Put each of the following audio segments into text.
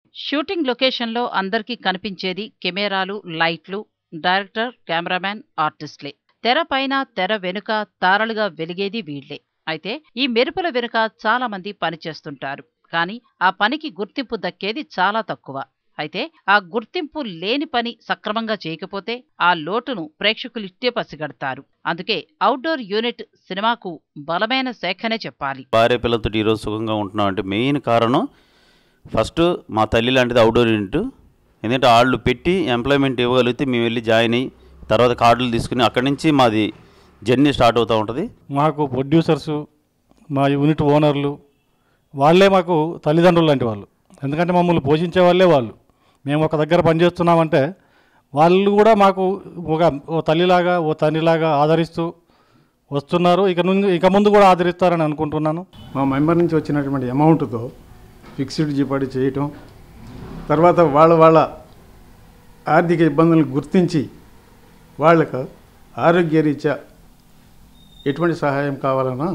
shooting లొకేషన్లో అందరికీ కనిపించేది కెమెరాలు లైట్లు డైరెక్టర్ కెమెరామ్యాన్ ఆర్టిస్ట్లే తెర పైన తెర వెనుక తారలుగా వెలిగేది వీళ్లే అయితే ఈ మెరుపుల వెనుక చాలా మంది పనిచేస్తుంటారు కానీ ఆ పనికి గుర్తింపు దక్కేది చాలా తక్కువ అయితే ఆ గుర్తింపు లేని పని సక్రమంగా చేయకపోతే ఆ లోటును ప్రేక్షకులు ఇట్టే పసిగడతారు అందుకే అవుట్డోర్ యూనిట్ సినిమాకు బలమైన శాఖనే చెప్పాలి భార్య పిల్లలతో ఈరోజు సుఖంగా ఉంటున్నాం అంటే మెయిన్ కారణం ఫస్ట్ మా తల్లి లాంటిది అవుట్డోర్ యూనిట్ ఎందుకంటే వాళ్ళు పెట్టి ఎంప్లాయ్మెంట్ ఇవ్వగలిగితే మేము వెళ్ళి జాయిన్ అయ్యి తర్వాత కార్డులు తీసుకుని అక్కడి నుంచి మాది జర్నీ స్టార్ట్ అవుతూ ఉంటుంది మాకు ప్రొడ్యూసర్సు మా యూనిట్ ఓనర్లు వాళ్ళే మాకు తల్లిదండ్రులు లాంటి వాళ్ళు ఎందుకంటే మమ్మల్ని పోషించే వాళ్ళే వాళ్ళు మేము ఒక దగ్గర పనిచేస్తున్నామంటే వాళ్ళు కూడా మాకు ఒక ఓ తల్లిలాగా ఓ తండ్రిలాగా ఆదరిస్తూ వస్తున్నారు ఇక నుండి ఇక ముందు కూడా ఆదరిస్తారని అనుకుంటున్నాను మా మెంబర్ నుంచి వచ్చినటువంటి అమౌంట్తో ఫిక్స్డ్ డిపాజిట్ చేయటం తర్వాత వాళ్ళ వాళ్ళ ఆర్థిక ఇబ్బందులను గుర్తించి వాళ్ళకు ఆరోగ్యరీత్యా ఎటువంటి సహాయం కావాలన్నా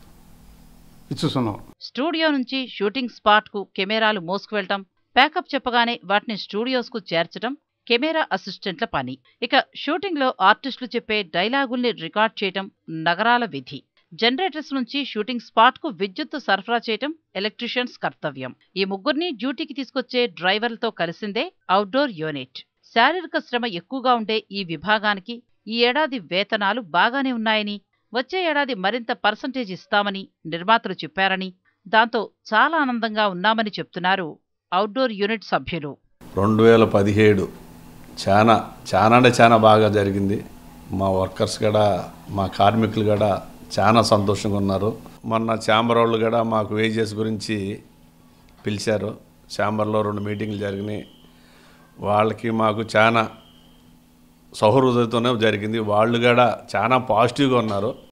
ఇచ్చుతున్నాం స్టూడియో నుంచి షూటింగ్ స్పాట్కు కెమెరాలు మోసుకువెళ్ళటం ప్యాకప్ చెప్పగానే వాటిని స్టూడియోస్కు చేర్చడం కెమెరా అసిస్టెంట్ల పని ఇక షూటింగ్లో ఆర్టిస్టులు చెప్పే డైలాగుల్ని రికార్డ్ చేయటం నగరాల విధి జనరేటర్స్ నుంచి షూటింగ్ స్పాట్కు విద్యుత్తు సరఫరా చేయటం ఎలక్ట్రీషియన్స్ కర్తవ్యం ఈ ముగ్గురిని డ్యూటీకి తీసుకొచ్చే డ్రైవర్లతో కలిసిందే అవుట్డోర్ యూనిట్ శారీరక శ్రమ ఎక్కువగా ఉండే ఈ విభాగానికి ఈ ఏడాది వేతనాలు బాగానే ఉన్నాయని వచ్చే ఏడాది మరింత పర్సంటేజ్ ఇస్తామని నిర్మాతలు చెప్పారని దాంతో చాలా ఆనందంగా ఉన్నామని చెప్తున్నారు అవుట్డోర్ యూనిట్ సభ్యులు రెండు వేల పదిహేడు చాలా చాలా అంటే చాలా బాగా జరిగింది మా వర్కర్స్ కూడా మా కార్మికులు కూడా చాలా సంతోషంగా ఉన్నారు మొన్న ఛాంబర్ వాళ్ళు కూడా మాకు వేజెస్ గురించి పిలిచారు ఛాంబర్లో రెండు మీటింగ్లు జరిగినాయి వాళ్ళకి మాకు చాలా సౌహృదయతోనే జరిగింది వాళ్ళు కూడా చాలా పాజిటివ్గా ఉన్నారు